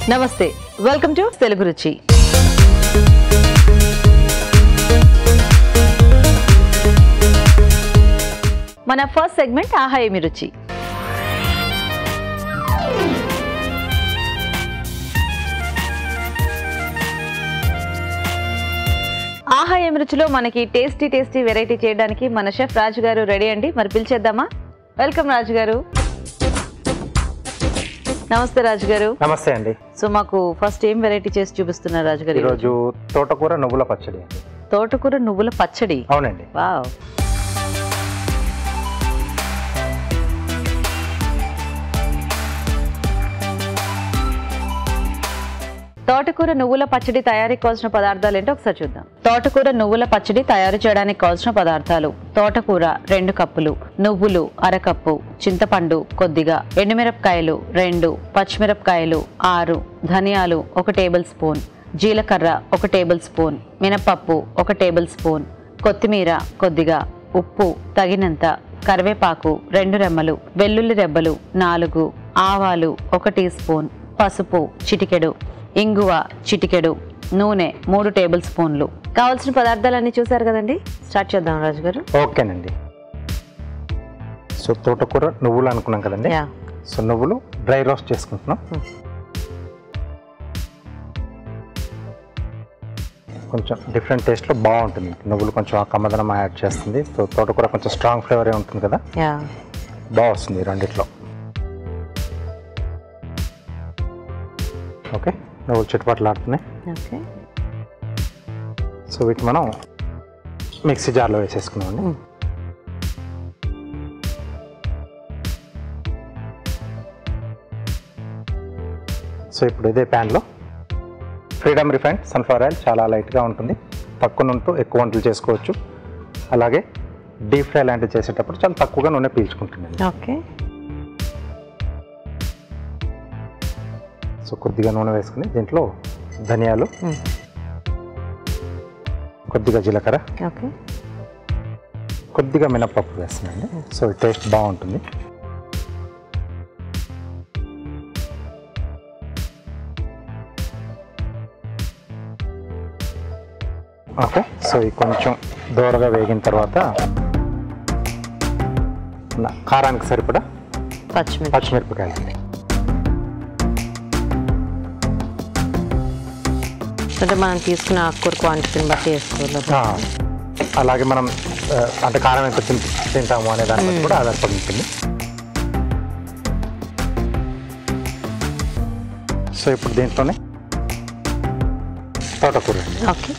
నమస్తే welcome to Telugu రుచి మన ఫస్ట్ సెగ్మెంట్ ఆహా ఏమి రుచి ఆహా ఏమి రుచిలో మనకి టేస్టీ టేస్టీ వెరైటీ చేయడానికి మన షెఫ్ రాజు గారు రెడీ అండి మరి పిలిచేద్దామా వెల్కమ్ రాజు గారు నమస్తే రాజు గారు నమస్తే అండి సో మాకు ఫస్ట్ ఏం వెరైటీ చేసి చూపిస్తున్నారు రాజు గారు ఈరోజు? ఈరోజు తోటకూర నువ్వుల పచ్చడి అండి తోటకూర నువ్వుల పచ్చడి అవునండి వావ్ తోటకూర నువ్వుల పచ్చడి తయారీకి కావాల్సిన పదార్థాలు ఏంటో ఒకసారి చూద్దాం తోటకూర నువ్వుల పచ్చడి తయారు చేయడానికి కావాల్సిన పదార్థాలు తోటకూర రెండు కప్పులు నువ్వులు అరకప్పు చింతపండు కొద్దిగా ఎండుమిరపకాయలు రెండు పచ్చిమిరపకాయలు ఆరు ధనియాలు ఒక టేబుల్ స్పూన్ జీలకర్ర ఒక టేబుల్ స్పూన్ మినపప్పు ఒక టేబుల్ స్పూన్ కొత్తిమీర కొద్దిగా ఉప్పు తగినంత కరివేపాకు రెండు రెమ్మలు వెల్లుల్లి రెబ్బలు నాలుగు ఆవాలు ఒక టీ స్పూన్ పసుపు చిటికెడు ఇంగువ చిటికెడు నూనె మూడు టేబుల్ స్పూన్లు కావాల్సిన పదార్థాలన్నీ చూసారు కదండి స్టార్ట్ చేద్దాం రాజు గారు ఓకేనండి సో తోటకూర నువ్వులు అనుకున్నాం కదండి యా సో నువ్వులు డ్రై రోస్ట్ చేసుకుంటున్నాం Hmm. కొంచెం డిఫరెంట్ టేస్ట్లో బాగుంటుంది నువ్వులు కొంచెం ఆ కమ్మదనం యాడ్ చేస్తుంది సో తోటకూర కొంచెం స్ట్రాంగ్ ఫ్లేవరే ఉంటుంది కదా యా బాగా వస్తుంది ఈ రెండిట్లో ఓకే నువ్వులు చుట్టుపక్కల ఆడుతున్నాయి ఓకే సో వీటిని మనం మిక్సీ జార్లో వేసేసుకున్నామండి Hmm. సో ఇప్పుడు ఇదే ప్యాన్లో ఫ్రీడమ్ రిఫైండ్ సన్ఫ్లవర్ ఆయిల్ చాలా లైట్గా ఉంటుంది తక్కువ నూనెతో ఎక్కువ వంటలు చేసుకోవచ్చు అలాగే డీప్ ఫ్రై లాంటివి చేసేటప్పుడు చాలా తక్కువగా నూనె పీల్చుకుంటుందండి ఓకే సో కొద్దిగా నూనె వేసుకుని దీంట్లో ధనియాలు కొద్దిగా జీలకర్ర ఓకే కొద్దిగా మినపప్పు వేస్తున్నాండి సో టేస్ట్ బాగుంటుంది ఓకే సో ఇది కొంచెం దూరగా వేగిన తర్వాత నా కారానికి సరిపడా పచ్చిమిర్చి పచ్చిమిరపకాయలు అండి అంటే మనం తీసుకున్న ఆకుకూర క్వాంటిటీని బట్టి వేసుకోవాలి ఆ, అలాగే మనం ఆ, అంటే కారం ఎంత తిన్ తింటాము అనే దాని బట్టి కూడా ఆధారపడి ఉంటుంది సో ఇప్పుడు దీంట్లోనే తోటకూర అండి ఓకే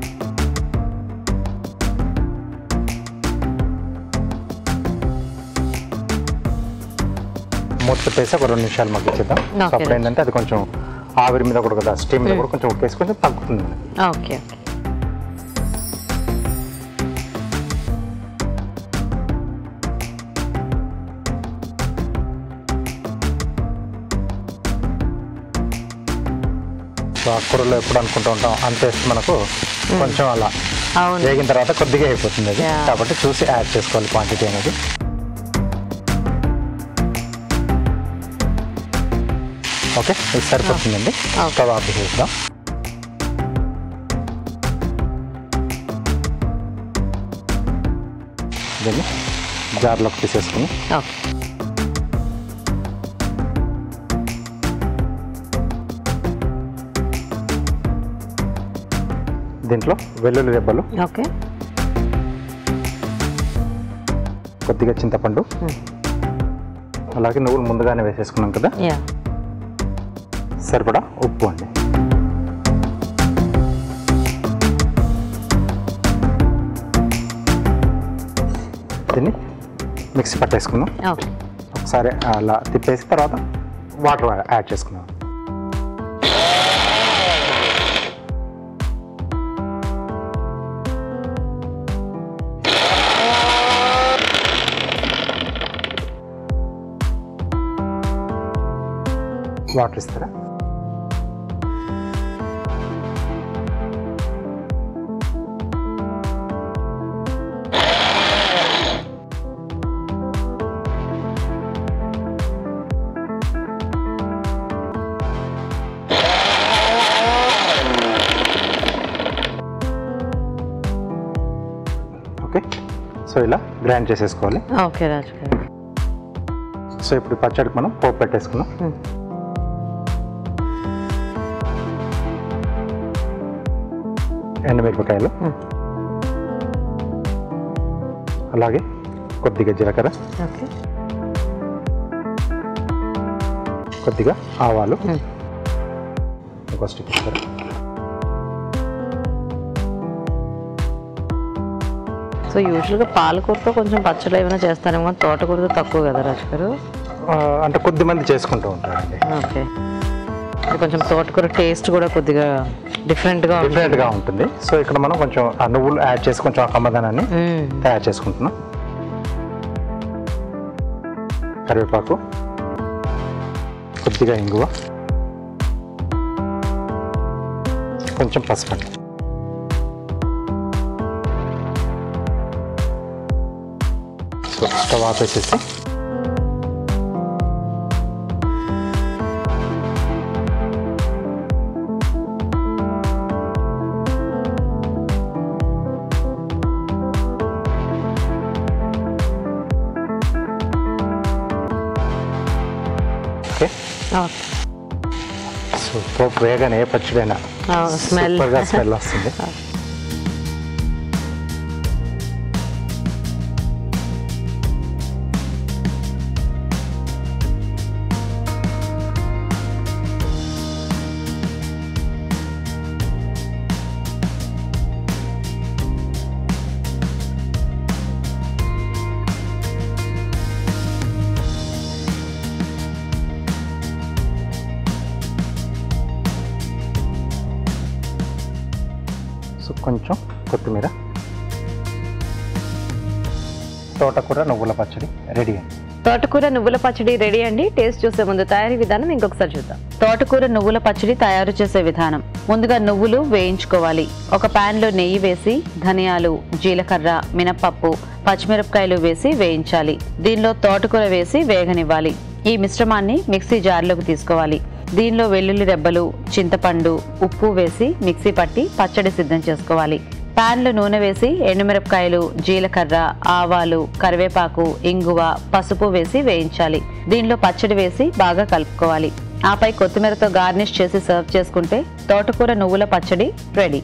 మూత పెట్టేసి ఒక రెండు నిమిషాలు మగ్గించేద్దాం సో Okay. అప్పుడు ఏంటంటే అది కొంచెం ఆవిరి మీద కూడా కదా స్టీమ్ మీద కూడా కొంచెం ఉప్పేసి కొంచెం తగ్గుతుంది ఓకే ఓకే సో ఆ కూరలో ఎప్పుడు అనుకుంటూ ఉంటాం అంతేస్తే మనకు కొంచెం అలా అవును వేగిన తర్వాత కొద్దిగా అయిపోతుంది అది Yeah. కాబట్టి చూసి యాడ్ చేసుకోవాలి క్వాంటిటీ అనేది ఓకే ఇది సరిపోతుందండి Okay. స్టవ్ ఆఫ్ చేద్దాం దీన్ని జార్లోకి తీసేసుకుని ఓకే దీంట్లో వెల్లుల్లి రెబ్బలు ఓకే కొద్దిగా చింతపండు Hmm. అలాగే నువ్వులు ముందుగానే వేసేసుకున్నాం కదా యా సరిపడా ఉప్పు అండి దీన్ని మిక్సీ పట్టేసుకుందాం ఓకే ఒకసారి అలా తిప్పేసి తర్వాత వాటర్ యాడ్ చేసుకుందాం వాటర్ ఇస్తారా సో ఇలా గ్రైండ్ చేసేసుకోవాలి ఓకే రాజు గారు సో ఇప్పుడు పచ్చడికి మనం పోపు పెట్టేసుకున్నాం మ్మ్. ఎండుమిరపకాయలు మ్మ్. అలాగే కొద్దిగా జీలకర్ర ఓకే కొద్దిగా ఆవాలు మ్మ్. ఇంకో స్టిక్ జీలకర్ర సో యూజువల్గా పాలకూరతో కొంచెం పచ్చడి ఏమైనా చేస్తారేమో కానీ తోటకూరతో తక్కువ కదా రాజు గారు ఆ, అంటే కొద్ది మంది చేసుకుంటూ ఉంటారండి ఓకే కొంచెం తోటకూర టేస్ట్ కూడా కొద్దిగా డిఫరెంట్గా డిఫరెంట్గా ఉంటుంది సో ఇక్కడ మనం కొంచెం ఆ నువ్వులు యాడ్ చేసి కొంచెం ఆ కమ్మదనాన్ని తయారు చేసుకుంటున్నాం కరివేపాకు కొద్దిగా ఇంగువ కొంచెం పసుపు అండి సో స్టవ్ ఆపేసేసి ఓకే సో పోపు వేగానే ఏ పచ్చడైనా స్మెల్ సూపర్గా స్మెల్ వస్తుంది సో కొంచెం కొత్తిమీర తోటకూర నువ్వుల పచ్చడి రెడీ అండి తోటకూర నువ్వుల పచ్చడి రెడీ అండి టేస్ట్ చూసే ముందు తయారీ విధానం ఇంకొకసారి చూద్దాం తోటకూర నువ్వుల పచ్చడి తయారు చేసే విధానం ముందుగా నువ్వులు వేయించుకోవాలి ఒక పాన్ లో నెయ్యి వేసి ధనియాలు జీలకర్ర మినపప్పు పచ్చిమిరపకాయలు వేసి వేయించాలి దీనిలో తోటకూర వేసి వేగనివ్వాలి ఈ మిశ్రమాన్ని మిక్సీ జార్లోకి తీసుకోవాలి దీనిలో వెల్లుల్లి రెబ్బలు చింతపండు ఉప్పు వేసి మిక్సీ పట్టి పచ్చడి సిద్ధం చేసుకోవాలి ప్యాన్లో నూనె వేసి ఎండుమిరపకాయలు జీలకర్ర ఆవాలు కరివేపాకు ఇంగువ పసుపు వేసి వేయించాలి దీనిలో పచ్చడి వేసి బాగా కలుపుకోవాలి ఆపై కొత్తిమీరతో గార్నిష్ చేసి సర్వ్ చేసుకుంటే తోటకూర నువ్వుల పచ్చడి రెడీ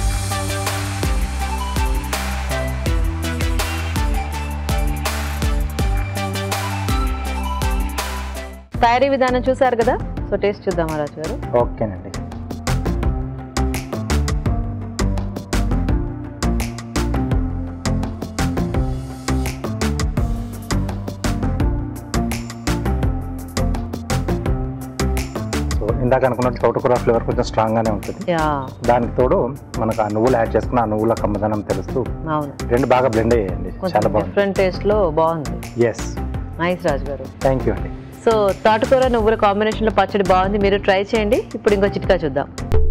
తయారీ విధానం చూసారు కదా సో టేస్ట్ చూద్దామా రాజు గారు ఓకేనండి సో ఇందాక అనుకున్నట్టు తోటకూర ఫ్లేవర్ కొంచెం స్ట్రాంగ్గానే ఉంటుంది యా దానికి తోడు మనకు ఆ నువ్వులు యాడ్ చేసుకున్న ఆ నువ్వుల కమ్మదనం తెలుస్తూ అవును రెండు బాగా బ్లెండ్ అయ్యాయండి కొంచెం చాలా బాగుంది డిఫరెంట్ టేస్ట్ లో బాగుంది yes nice Raju garu thank you అండి సో తోటకూర నువ్వుల కాంబినేషన్ లో పచ్చడి బాగుంది మీరు ట్రై చేయండి ఇప్పుడు ఇంకో చిట్కా చూద్దాం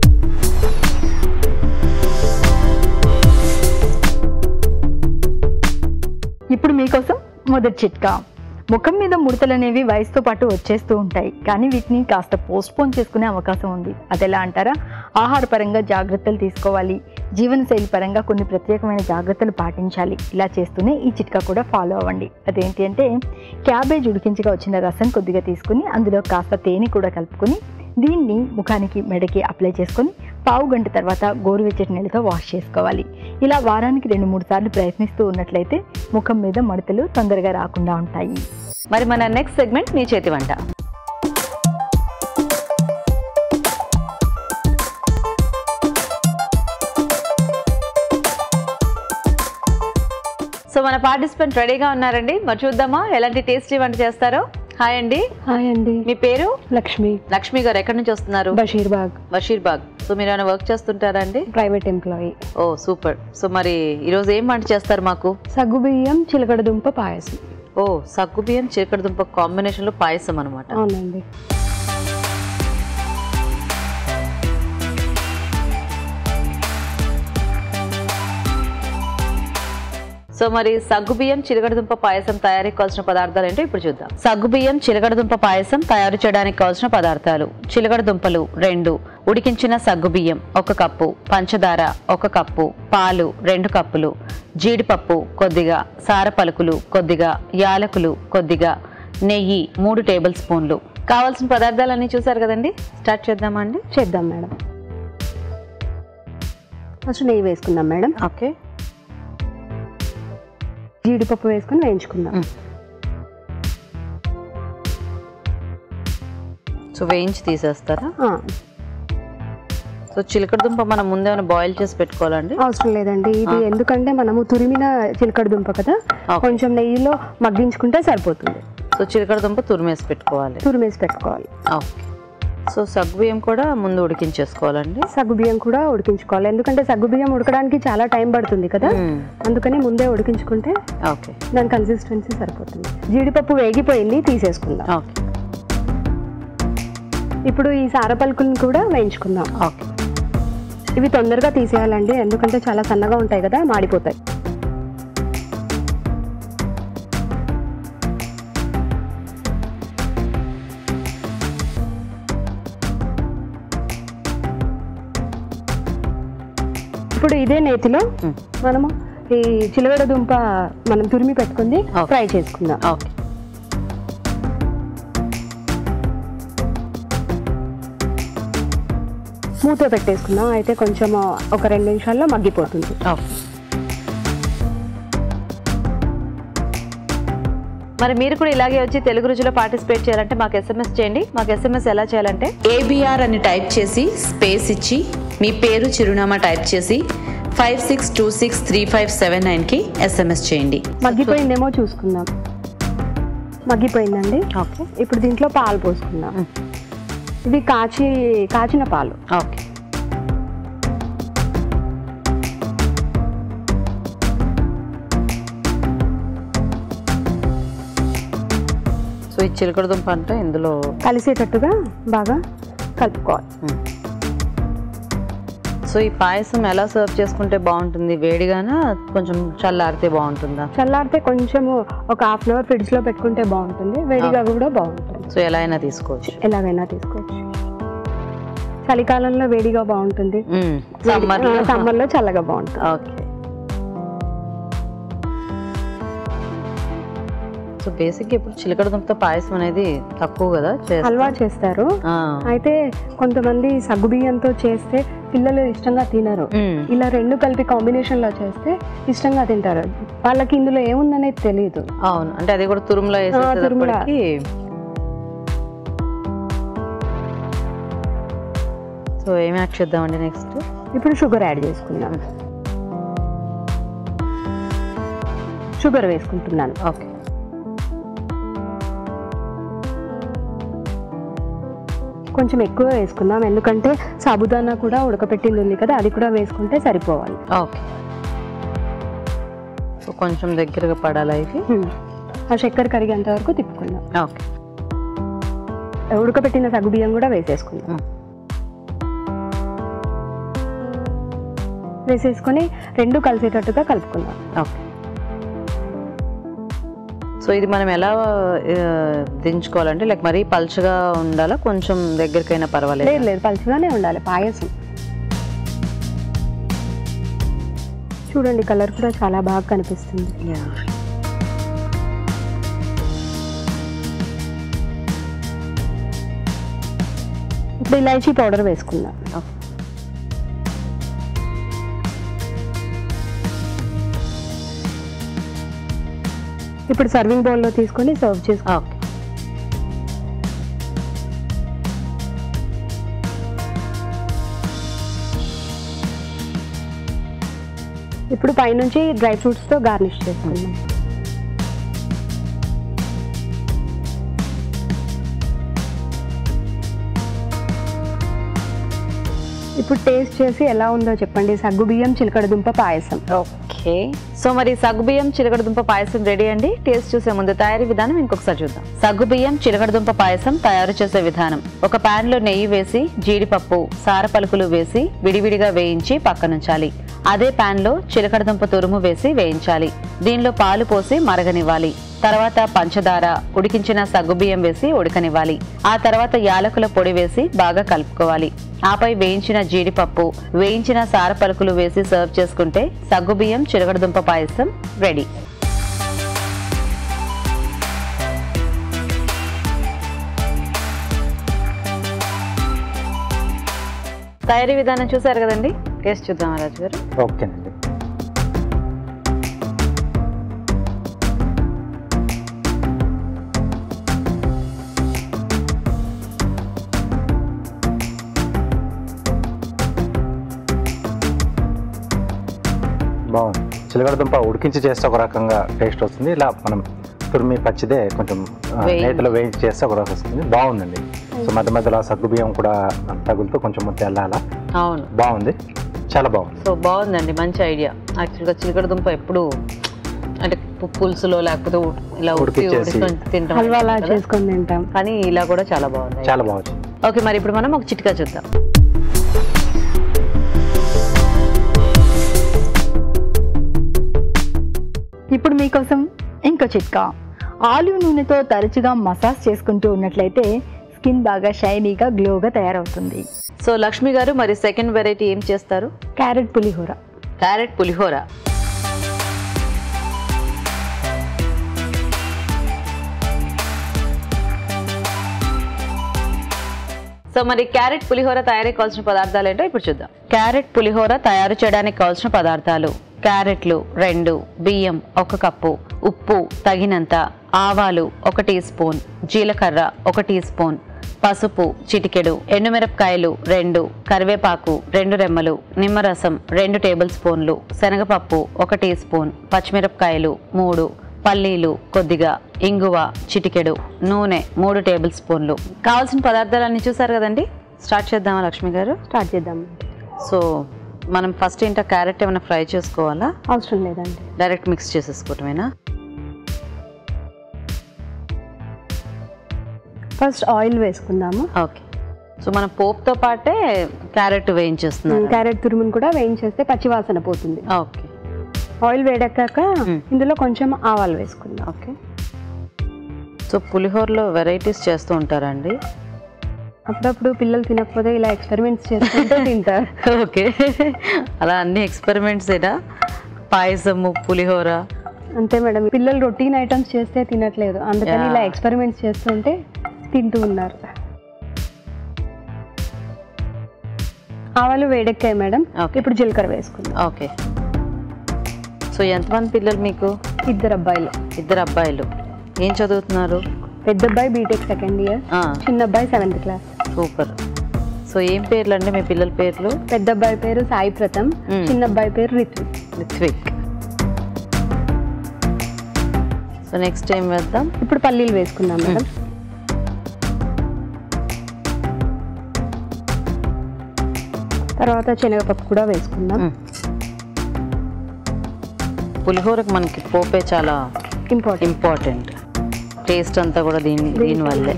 ఇప్పుడు మీకోసం మొదటి చిట్కా ముఖం మీద ముడతలు అనేవి వయసుతో పాటు వచ్చేస్తూ ఉంటాయి కానీ వీటిని కాస్త పోస్ట్పోన్ చేసుకునే అవకాశం ఉంది అది ఎలా అంటారా ఆహార పరంగా జాగ్రత్తలు తీసుకోవాలి జీవనశైలి పరంగా కొన్ని ప్రత్యేకమైన జాగ్రత్తలు పాటించాలి ఇలా చేస్తూనే ఈ చిట్కా కూడా ఫాలో అవ్వండి అదేంటి అంటే క్యాబేజ్ ఉడికించగా వచ్చిన రసం కొద్దిగా తీసుకుని అందులో కాస్త తేనె కూడా కలుపుకొని దీన్ని ముఖానికి మెడకి అప్లై చేసుకొని పావు గంట తర్వాత గోరువెచ్చటి నీళ్ళతో వాష్ చేసుకోవాలి ఇలా వారానికి రెండు మూడు సార్లు ప్రయత్నిస్తూ ఉన్నట్లయితే ముఖం మీద మడతలు తొందరగా రాకుండా ఉంటాయి మరి మన నెక్స్ట్ సెగ్మెంట్ మీ చేతి వంట సో మన పార్టిసిపెంట్ రెడీగా ఉన్నారండి మరి చూద్దామా ఎలాంటి టేస్టీ వంట చేస్తారో హాయ్ అండి హాయ్ అండి మీ పేరు లక్ష్మి లక్ష్మి గారు ఎక్కడి నుంచి వస్తున్నారు బషీర్బాగ్ బషీర్బాగ్ సో మీరు ఏమైనా వర్క్ చేస్తుంటారా అండి ప్రైవేట్ ఎంప్లాయీ ఓ సూపర్ సో మరి ఈరోజు ఏం వంట చేస్తారు మాకు సగ్గుబియ్యం చిలకడ దుంప పాయసం ఓ సగ్గు బియ్యం చీకటి దుంప కాంబినేషన్ లో పాయసం అనమాట అవునండి సో మరి సగ్గుబియ్యం చిలకడదుంప పాయసం తయారీకి కావాల్సిన పదార్థాలు ఏంటో ఇప్పుడు చూద్దాం సగ్గుబియ్యం చిలకడదుంప పాయసం తయారు చేయడానికి కావాల్సిన పదార్థాలు చిలకడదుంపలు రెండు ఉడికించిన సగ్గుబియ్యం ఒక కప్పు పంచదార ఒక కప్పు పాలు రెండు కప్పులు జీడిపప్పు కొద్దిగా సార పలుకులు కొద్దిగా యాలకులు కొద్దిగా నెయ్యి మూడు టేబుల్ స్పూన్లు కావాల్సిన పదార్థాలన్నీ చూసారు కదండి స్టార్ట్ చేద్దామా అండి చేద్దాం మేడం ఫస్ట్ నెయ్యి వేసుకుందాం మేడం ఓకే జీడిపప్పు వేసుకుని వేయించుకుందాం మ్. సో వేయించి తీసేస్తారా ఆ, సో చిలకడదుంప మనం ముందేమైనా బాయిల్ చేసి పెట్టుకోవాలండి అవసరం లేదండి ఇది ఎందుకంటే మనము తురిమిన చిలకడ దుంప కదా Okay. కొంచెం నెయ్యిలో మగ్గించుకుంటే సరిపోతుంది సో చిలకడదుంప తురిమేసి పెట్టుకోవాలి తురిమేసి పెట్టుకోవాలి ఓకే సో సగ్గుబియ్యం కూడా ముందు ఉడికించేసుకోవాలండి సగ్గు బియ్యం కూడా ఉడికించుకోవాలి ఎందుకంటే సగ్గు బియ్యం ఉడకడానికి చాలా టైం పడుతుంది కదా మ్మ్. అందుకని ముందే ఉడికించుకుంటే ఓకే దాని కన్సిస్టెన్సీ సరిపోతుంది జీడిపప్పు వేగిపోయింది తీసేసుకుందాం ఓకే ఇప్పుడు ఈ సార పలుకులను కూడా వేయించుకుందాం ఓకే ఇవి తొందరగా తీసేయాలండి ఎందుకంటే చాలా సన్నగా ఉంటాయి కదా మాడిపోతాయి ఇప్పుడు ఇదే నేతిలో మ్మ్. మనము ఈ చిలగడ దుంప మనం తురిమి పెట్టుకుంది Okay. ఫ్రై చేసుకుందాం ఓకే మూత పెట్టేసుకుందాం అయితే కొంచెం ఒక రెండు నిమిషాల్లో మగ్గిపోతుంది ఓకే మరి మీరు కూడా ఇలాగే వచ్చి తెలుగు రుచిలో పార్టిసిపేట్ చేయాలంటే మాకు ఎస్ఎంఎస్ చేయండి మాకు ఎస్ఎంఎస్ ఎలా చేయాలంటే ఏబిఆర్ అని టైప్ చేసి స్పేస్ ఇచ్చి మీ పేరు చిరునామా టైప్ చేసి five six two six three five seven నైన్కి ఎస్ఎంఎస్ చేయండి మగ్గిపోయిందేమో చూసుకుందాం మగ్గిపోయిందండి ఓకే ఇప్పుడు దీంట్లో పాలు పోసుకుందాం ఇవి కాచి కాచిన పాలు ఓకే సో ఈ చిలకడదుంప అంటే ఇందులో కలిసేటట్టుగా బాగా కలుపుకోవాలి సో ఈ పాయసం ఎలా సర్వ్ చేసుకుంటే బాగుంటుంది వేడిగానా కొంచెం చల్లారితే బాగుంటుందా చల్లారితే కొంచెము ఒక హాఫ్ అన్ అవర్ ఫ్రిడ్జ్ లో పెట్టుకుంటే బాగుంటుంది వేడిగా కూడా బాగుంటుంది సో ఎలా అయినా తీసుకోవచ్చు ఎలాగైనా తీసుకోవచ్చు చలికాలంలో వేడిగా బాగుంటుంది సమ్మర్ సమ్మర్ లో చల్లగా బాగుంటుంది ఓకే సో బేసిక్ ఇప్పుడు చిలకడదుంపతో పాయసం అనేది తక్కువ కదా చేస్తాం. హల్వా చేస్తారు ఆ. అయితే కొంతమంది సగ్గుబియ్యంతో చేస్తే పిల్లలు ఇష్టంగా తినరు మ్మ్. ఇలా రెండు కలిపి కాంబినేషన్ లో చేస్తే ఇష్టంగా తింటారు వాళ్ళకి ఇందులో ఏముందనేది తెలియదు అవును అంటే అది కూడా తురుములో తురుములో. వేసేటప్పటికి సో ఏం యాడ్ చేద్దామండి నెక్స్ట్ ఇప్పుడు షుగర్ యాడ్ చేసుకుందాం షుగర్ వేసుకుంటున్నాను ఓకే కొంచెం ఎక్కువ వేసుకుందాం ఎందుకంటే సాబుదానా కూడా ఉడకపెట్టింది ఉంది కదా అది కూడా వేసుకుంటే సరిపోవాలి ఓకే సో కొంచెం దగ్గరగా పడాలా ఇది హ్మ్. ఆ చక్కెర కరిగేంత వరకు తిప్పుకుందాం ఓకే ఉడకపెట్టిన సగ్గుబియ్యం కూడా వేసేసుకుందాం మ్మ్. వేసేసుకొని రెండు కలిసేటట్టుగా కలుపుకుందాం ఓకే సో ఇది మనం ఎలా ఆ, దించుకోవాలంటే లైక్ మరీ పల్చగా ఉండాలా కొంచెం దగ్గరికైనా పర్వాలేదు లేదు లేదు పలుచగానే ఉండాలి పాయసం చూడండి కలర్ కూడా చాలా బాగా కనిపిస్తుంది ఇప్పుడు ఇలాచీ పౌడర్ వేసుకుందాం ఇప్పుడు సర్వింగ్ బౌల్లో తీసుకొని సర్వ్ చేసుకో ఓకే ఇప్పుడు పైనుంచి డ్రై ఫ్రూట్స్తో గార్నిష్ చేసుకుందాం ఇప్పుడు ఇప్పుడు టేస్ట్ చేసి ఎలా ఉందో చెప్పండి సగ్గు బియ్యం చిలకడ దుంప పాయసం ఓకే సో మరి సగ్గుబియ్యం చిలకడదుంప పాయసం రెడీ అండి టేస్ట్ చూసే ముందు తయారీ విధానం ఇంకొకసారి చూద్దాం సగ్గుబియ్యం చిలకడదుంప పాయసం తయారు చేసే విధానం ఒక పాన్ లో నెయ్యి వేసి జీడిపప్పు సార పలుకులు వేసి విడివిడిగా వేయించి పక్కనుంచాలి అదే పాన్ లో చిలకడదుంప తురుము వేసి వేయించాలి దీనిలో పాలు పోసి మరగనివ్వాలి తర్వాత పంచదార ఉడికించిన సగ్గుబియ్యం వేసి ఉడకనివ్వాలి ఆ తర్వాత యాలకుల పొడి వేసి బాగా కలుపుకోవాలి ఆపై వేయించిన జీడిపప్పు వేయించిన సార పలుకులు వేసి సర్వ్ చేసుకుంటే సగ్గుబియ్యం చిలకడదుంప పాయసం రెడీ తయారీ విధానం చూసారు కదండి టేస్ట్ చూద్దాం రాజు గారు ఓకేనండి బాగుంది చిలకడ దుంప ఉడికించి చేస్తే ఒక రకంగా టేస్ట్ వస్తుంది ఇలా మనం తురిమి పచ్చిదే కొంచెం ఆ, వేయించి. నేతిలో వేయించి చేస్తే ఒక రకం వస్తుంది బాగుందండి సో మధ్య మధ్యలో సగ్గు బియ్యం కూడా తగులుతూ కొంచెం ముద్ద వెళ్ళాలా అవును బాగుంది చాలా బాగుంది సో బాగుందండి మంచి ఐడియా యాక్చువల్గా చిలకడ దుంప ఎప్పుడు అంటే పు- పులుసులో లేకపోతే ఉ- ఇలా ఉడికి ఉడికిచ్చేసి. ఉడికి తింటాం హల్వాలా కదా. చేసుకొని తింటాం కానీ ఇలా కూడా చాలా బాగుంది చాలా బాగుంది ఓకే మరి ఇప్పుడు మనం ఒక చిట్కా చూద్దాం ఇప్పుడు మీకోసం ఇంకో చిట్కా ఆలివ్ నూనెతో తరచుగా మసాజ్ చేసుకుంటూ ఉన్నట్లయితే స్కిన్ బాగా షైనీగా గ్లోగా తయారవుతుంది సో లక్ష్మి గారు మరి సెకండ్ వెరైటీ ఏం చేస్తారు carrot pulihora carrot pulihora so మరి క్యారెట్ పులిహోర తయారీ కావాల్సిన పదార్థాలు ఏంటో ఇప్పుడు చూద్దాం క్యారెట్ పులిహోర తయారు చేయడానికి కావాల్సిన పదార్థాలు క్యారెట్లు రెండు బియ్యం ఒక కప్పు ఉప్పు తగినంత ఆవాలు ఒక టీ స్పూన్ జీలకర్ర ఒక టీ స్పూన్ పసుపు చిటికెడు ఎండుమిరపకాయలు రెండు కరివేపాకు రెండు రెమ్మలు నిమ్మరసం రెండు టేబుల్ స్పూన్లు శనగపప్పు ఒక టీ స్పూన్ పచ్చిమిరపకాయలు మూడు పల్లీలు కొద్దిగా ఇంగువ చిటికెడు నూనె మూడు టేబుల్ స్పూన్లు కావాల్సిన పదార్థాలన్నీ చూసారు కదండి స్టార్ట్ చేద్దామా లక్ష్మి గారు స్టార్ట్ చేద్దాం సో మనం ఫస్ట్ ఏంటో క్యారెట్ ఏమైనా ఫ్రై చేసుకోవాలా అవసరం లేదండి డైరెక్ట్ మిక్స్ చేసేసుకోవటమేనా ఫస్ట్ ఆయిల్ వేసుకుందాము ఓకే సో మన పోపుతో పాటే క్యారెట్ వేయించేస్తున్నారు క్యారెట్ తురుమును కూడా వేయించేస్తే పచ్చివాసన పోతుంది ఓకే ఆయిల్ వేడెక్కాక మ్మ్. ఇందులో కొంచెం ఆవాలు వేసుకుందాం ఓకే సో పులిహోరలో వెరైటీస్ చేస్తూ ఉంటారండి అప్పుడప్పుడు పిల్లలు తినకపోతే ఇలా ఎక్స్పెరిమెంట్స్ చేసుకుంటే తింటారు ఓకే అలా అన్ని ఎక్స్పెరిమెంట్స్ ఏనా పాయసము పులిహోర అంతే మేడం పిల్లలు రొటీన్ ఐటమ్స్ చేస్తే తినట్లేదు అందుకని Yeah. ఇలా ఎక్స్పెరిమెంట్స్ చేస్తుంటే తింటూ ఉన్నారు ఆవాలు వేడెక్కాయి మేడం Okay. ఇప్పుడు జీలకర్ర వేసుకుందాం ఓకే సో ఎంతమంది పిల్లలు మీకు ఇద్దరు అబ్బాయిలు ఇద్దరు అబ్బాయిలు ఏం చదువుతున్నారు పెద్ద అబ్బాయి బీటెక్ సెకండ్ ఇయర్ ఆ, చిన్న అబ్బాయి సెవెంత్ క్లాస్ సూపర్ సో ఏం పేర్లు అండి మీ పిల్లల పేర్లు పెద్ద అబ్బాయి పేరు సాయి ప్రథమ్ మ్మ్. చిన్న అబ్బాయి పేరు రిత్విక్ రిత్విక్ సో నెక్స్ట్ ఏం వేద్దాం ఇప్పుడు పల్లీలు వేసుకుందాం మేడం తర్వాత శనగపప్పు కూడా వేసుకుందాం మ్మ్. పులిహోరకు మనకి పోపే చాలా ఇంపార్టెంట్ ఇంపార్టెంట్ టేస్ట్ అంతా కూడా దీని దీనివల్లే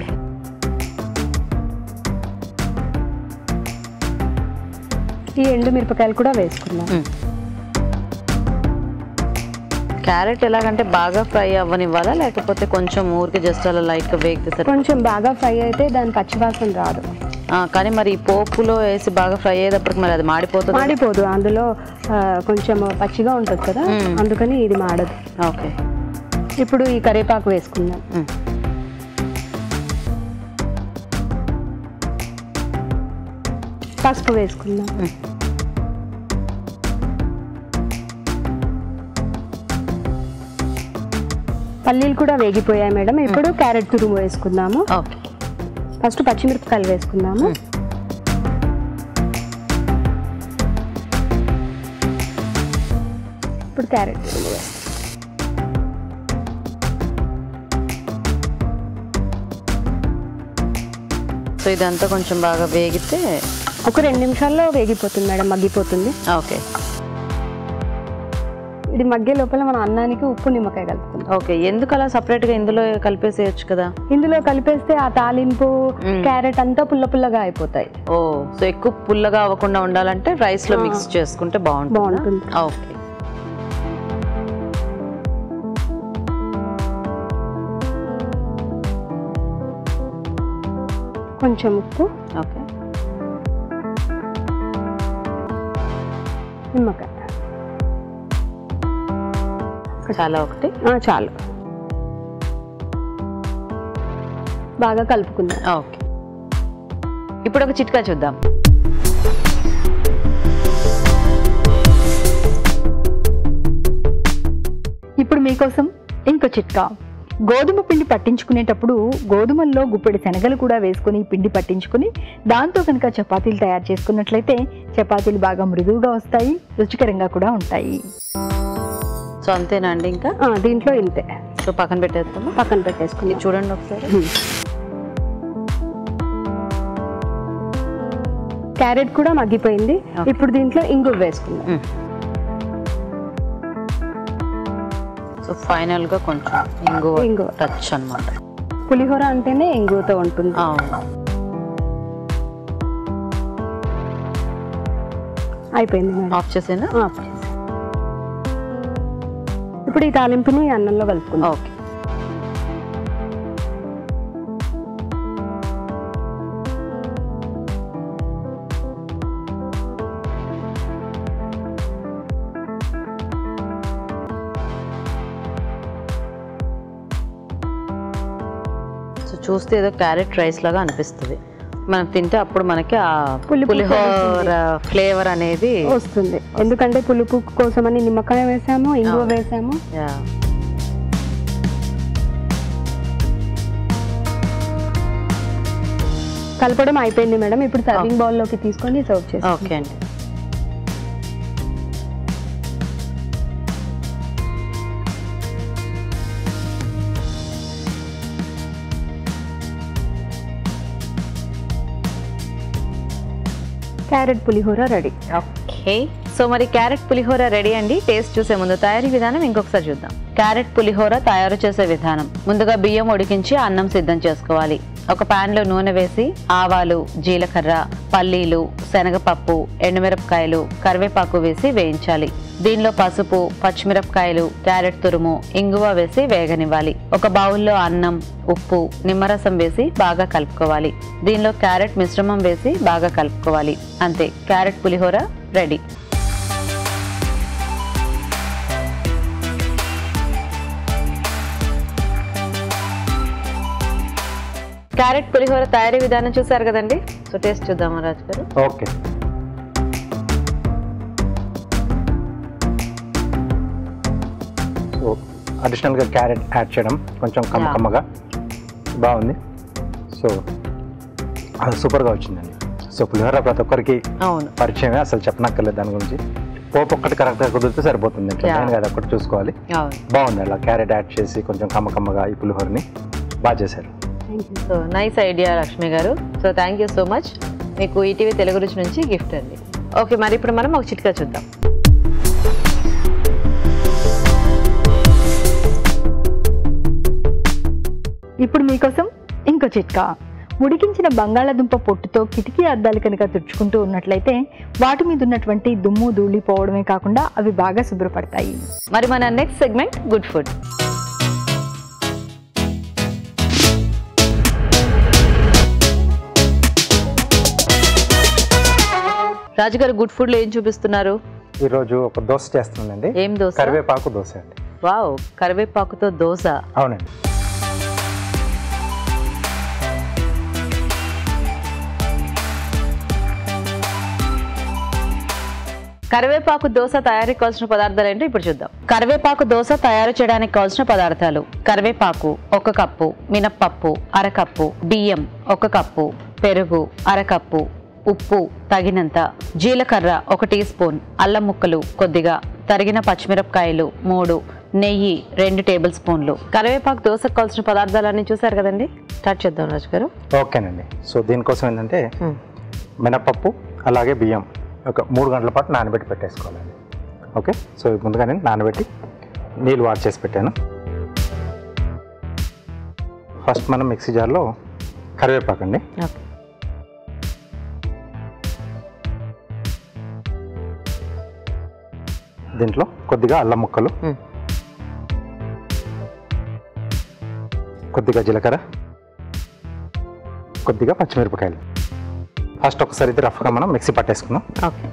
ఈ ఎండు మిరపకాయలు కూడా వేసుకుందాం మ్మ్. క్యారెట్ ఎలాగంటే బాగా ఫ్రై అవ్వనివ్వాలా లేకపోతే కొంచెం ఊరికి జస్ట్ అలా లైట్గా వేగితే సరి కొంచెం బాగా ఫ్రై అయితే దాని పచ్చివాసన రాదు ఆ, కానీ మరి ఈ పోపులో వేసి బాగా ఫ్రై అయ్యేటప్పటికి మరి అది మాడిపోతుంది మాడిపోదు అందులో ఆ, కొంచెం పచ్చిగా ఉంటుంది కదా మ్మ్. అందుకని ఇది మాడదు ఓకే ఇప్పుడు ఈ కరివేపాకు వేసుకుందాం మ్మ్. పసుపు వేసుకుందాం మ్మ్. పల్లీలు కూడా వేగిపోయాయి మేడం ఇప్పుడు క్యారెట్ తురుము వేసుకుందాము ఓకే ఫస్ట్ పచ్చిమిరపకాయలు వేసుకుందాము మ్మ్. ఇప్పుడు క్యారెట్ తురుము వేసుకుందాం. సో ఇదంతా కొంచెం బాగా వేగితే ఒక రెండు నిమిషాల్లో వేగిపోతుంది మేడం మగ్గిపోతుంది ఓకే ఇది మగ్గే లోపల మన అన్నానికి ఉప్పు నిమ్మకాయ కలుపుకుందాం ఓకే ఎందుకు అలా separate గా ఇందులో కలిపేసేయచ్చు కదా ఇందులో కలిపేస్తే ఆ తాలింపు క్యారెట్ అంతా పుల్ల పుల్లగా అయిపోతాయి ఓ సో ఎక్కువ పుల్లగా అవ్వకుండా ఉండాలంటే రైస్ లో మిక్స్ చేసుకుంటే బాగుంటుంది బాగుంటుంది. ఓకే కొంచెం ఉప్పు ఓకే నిమ్మకాయ చాలా ఒకటి ఆ, చాలు బాగా కలుపుకుందాం ఓకే ఇప్పుడు ఒక చిట్కా చూద్దాం ఇప్పుడు మీకోసం ఇంకో చిట్కా గోధుమ పిండి పట్టించుకునేటప్పుడు గోధుమల్లో గుప్పెడి శనగలు కూడా వేసుకొని పిండి పట్టించుకుని దాంతో కనుక చపాతీలు తయారు చేసుకున్నట్లయితే చపాతీలు బాగా మృదువుగా వస్తాయి రుచికరంగా కూడా ఉంటాయి సో అంతేనా అండి ఇంకా ఆ, దీంట్లో ఇంతే సో పక్కన పెట్టేస్తాము పక్కన పెట్టేసుకుందాం చూడండి ఒకసారి క్యారెట్ కూడా మగ్గిపోయింది ఇప్పుడు దీంట్లో ఇంగువ వేసుకుందాం మ్మ్. సో ఫైనల్ గా కొంచెం ఇంగువ ఇంగువ. టచ్ అన్నమాట పులిహోర అంటేనే ఇంగువతో ఉంటుంది అవును అయిపోయింది మేడం ఆఫ్ చేసేనా ఆ, ఇప్పుడు ఈ తాలింపుని అన్నంలో కలుపుకుందాం ఓకే సో చూస్తే ఏదో క్యారెట్ రైస్ లాగా అనిపిస్తుంది మనం తింటే అప్పుడు మనకి ఆ పులుపు పులిహోర ఫ్లేవర్ అనేది వస్తుంది ఎందుకంటే పులుపు కోసమని నిమ్మకాయ వేసాము ఇంగువ వేసాము యా కలపడం అయిపోయింది మేడం ఇప్పుడు సర్వింగ్ బౌల్ లోకి తీసుకొని సర్వ్ చేస్తాం ఓకే అండి carrot pulihora ready okay so మరి క్యారెట్ పులిహోర రెడీ అండి టేస్ట్ చూసే ముందు తయారీ విధానం ఇంకొకసారి చూద్దాం క్యారెట్ పులిహోర తయారు చేసే విధానం ముందుగా బియ్యం ఉడికించి అన్నం సిద్ధం చేసుకోవాలి ఒక పాన్ లో నూనె వేసి ఆవాలు జీలకర్ర పల్లీలు శనగపప్పు ఎండుమిరపకాయలు కరివేపాకు వేసి వేయించాలి దీనిలో పసుపు పచ్చిమిరపకాయలు క్యారెట్ తురుము ఇంగువ వేసి వేగనివ్వాలి ఒక బౌల్లో అన్నం ఉప్పు నిమ్మరసం వేసి బాగా కలుపుకోవాలి దీనిలో క్యారెట్ మిశ్రమం వేసి బాగా కలుపుకోవాలి అంతే carrot pulihora ready carrot pulihora తయారీ విధానం చూసారు కదండి సో టేస్ట్ చూద్దామా రాజు గారు ఓకే సో అడిషనల్గా క్యారెట్ యాడ్ చేయడం కొంచెం కమ్మ Yeah. కమ్మగా బాగుంది సో అది సూపర్గా వచ్చిందండి సో పులిహోర ప్రతి ఒక్కరికి అవును పరిచయమే అసలు చెప్పనక్కర్లేదు దాని గురించి పోపు ఒక్కటి కరెక్ట్గా కుదిరితే సరిపోతుంది Yeah. నేను కదా ఒకటి చూసుకోవాలి అవును బాగుంది అలా క్యారెట్ యాడ్ చేసి కొంచెం కమ్మ కమ్మగా ఈ పులిహోరని బాగా చేశారు so nice idea Lakshmi garu so thank you so much మీకు ఈటీవీ తెలుగు రుచి నుంచి గిఫ్ట్ అండి ఓకే మరి ఇప్పుడు మనం ఒక చిట్కా చూద్దాం ఇప్పుడు మీకోసం ఇంకో చిట్కా ఉడికించిన బంగాళాదుంప పొట్టుతో కిటికీ అద్దాలు కనుక తుడుచుకుంటూ ఉన్నట్లయితే వాటి మీద ఉన్నటువంటి దుమ్ము ధూళి పోవడమే కాకుండా అవి బాగా శుభ్రపడతాయి మరి మన నెక్స్ట్ సెగ్మెంట్ గుడ్ ఫుడ్ రాజుగారు గుడ్ ఫుడ్ లో ఏం చూపిస్తున్నారు ఈరోజు ఒక దోశ చేస్తున్నానండి ఏం దోశ కరివేపాకు దోశ అండి వావ్ కరివేపాకుతో దోశ అవునండి కరివేపాకు దోశ తయారీకి కావాల్సిన పదార్థాలు ఏంటో ఇప్పుడు చూద్దాం కరివేపాకు దోశ తయారు చేయడానికి కావాల్సిన పదార్థాలు కరివేపాకు ఒక కప్పు మినప్పప్పు అరకప్పు బియ్యం ఒక కప్పు పెరుగు అరకప్పు ఉప్పు తగినంత జీలకర్ర ఒక టీ స్పూన్ అల్లం ముక్కలు కొద్దిగా తరిగిన పచ్చిమిరపకాయలు మూడు నెయ్యి రెండు టేబుల్ స్పూన్లు కరివేపాకు దోశకు కావాల్సిన పదార్థాలన్నీ చూసారు కదండి స్టార్ట్ చేద్దాం రాజు గారు ఓకేనండి సో దీనికోసం ఏంటంటే మినపప్పు అలాగే బియ్యం ఒక మూడు గంటల పాటు నానబెట్టి పెట్టేసుకోవాలండి ఓకే సో ముందుగా నేను నానబెట్టి నీళ్ళు వాడ్ చేసి పెట్టాను ఫస్ట్ మనం మిక్సీ జార్లో కరివేపాకు అండి ఓకే దీంట్లో కొద్దిగా అల్లం ముక్కలు మ్మ్. కొద్దిగా జీలకర్ర కొద్దిగా పచ్చిమిరపకాయలు ఫస్ట్ ఒకసారి ఇది రఫ్గా మనం మిక్సీ పట్టేసుకుందాం ఓకే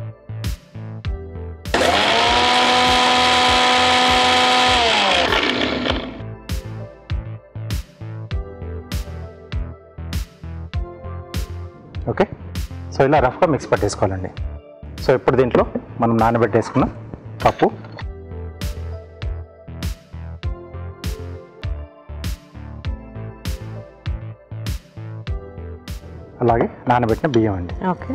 ఓకే సో ఇలా రఫ్గా మిక్స్ పట్టేసుకోవాలండి సో ఇప్పుడు దీంట్లో మనం నానబెట్టేసుకున్న పప్పు అలాగే నానబెట్టిన బియ్యం అండి ఓకే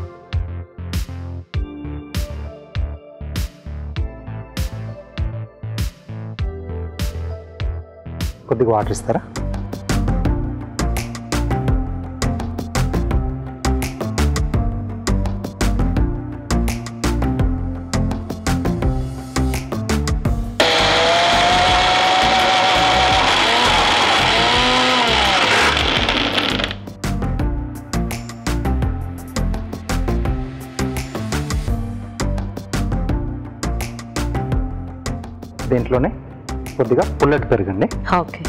కొద్దిగా వాటర్ ఇస్తారా దీంట్లోనే కొద్దిగా పుల్లటి పెరుగండి ఓకే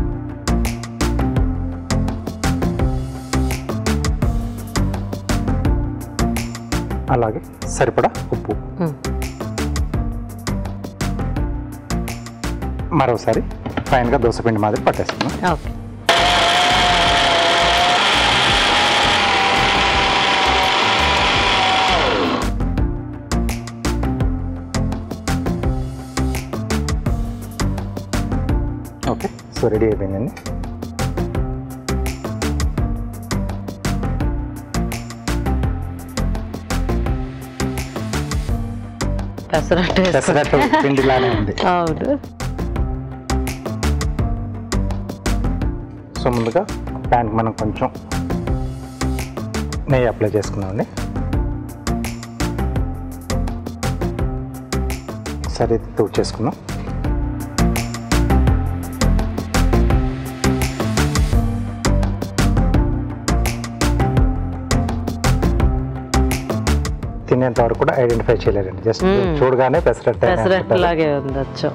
అలాగే సరిపడా ఉప్పు మ్మ్. మరోసారి ఫైన్గా దోసపిండి మాదిరి పట్టేసుకున్నాం ఓకే ఓకే సో రెడీ అయిపోయిందండి పెసరట్టు వేసుకో- పెసరట్టు పిండిలానే ఉంది అవును సో ముందుగా ప్యాన్కి మనం కొంచెం నెయ్యి అప్లై చేసుకున్నామండి సరే తూడు చేసుకున్నాం తినేంత వరకు కూడా ఐడెంటిఫై చేయలేరండి జస్ట్ మ్మ్. చూడగానే పెసరట్టు అని పెసరట్టు అనుకుంటారు. లాగే ఉండొచ్చు